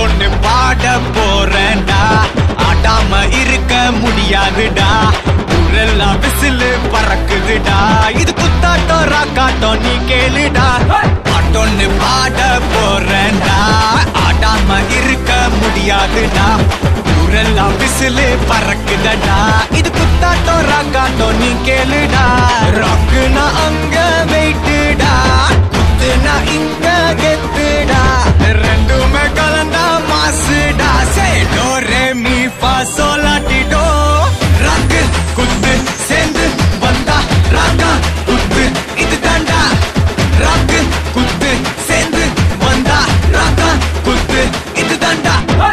பாட்டொன்னு பாட போறேன்டா ஆடாம இருக்க முடியாதுடா ஊரெல்லாம் விசிலு பறக்குதுடா இது குத்தாட்டம் ராக்காட்டம் நீ கேளுடா பாட்டொன்னு பாட போறேன்டா ஆடாம இருக்க முடியாதுடா ஊரெல்லாம் விசிலு பறக்குதடா இது குத்தாட்டம் ராக்காட்டம் நீ கேளுடா ராக்குனா அங்க வெயிட்டுடா குத்துனா இங்க கெத்துடா ரெண்டுமே கலந்தா மாசுடா சே டோ ரே மீ ஃபா சோலாட்டிடோ ராக்கு குத்து சேர்ந்து வந்தா ராக்கா குத்து இது தாண்டா ராக்கு குத்து சேர்ந்து வந்தா ராக்கா குத்து இது தாண்டா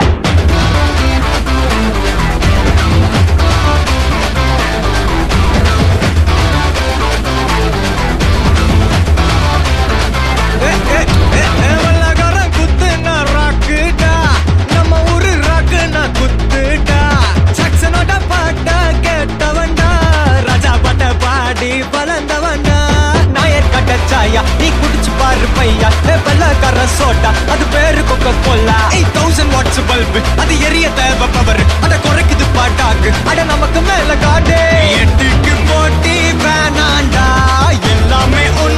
வெள்ளக்காரன் குத்துனா ராக்குடா நம்ம ஊரு ராக்குனா குத்துடா ஜாக்சனோட பாட்ட கேட்டவன்டா ராஜா பாட்ட பாடி வளர்ந்தவன்டா நாயர் கட்ட சாயா நீ குடிச்சு பாரு பையா வெள்ளக்கார சோட்டா அது பேரு coca cola eight thousand watts bulb அது எரிய தேவை பவர் அத குறைக்குது பாட்டாக்கு அட நமக்கு மேல காடு எட்டுக்கு போட்டி வேணாண்டா எல்லாமே ஒண்ணு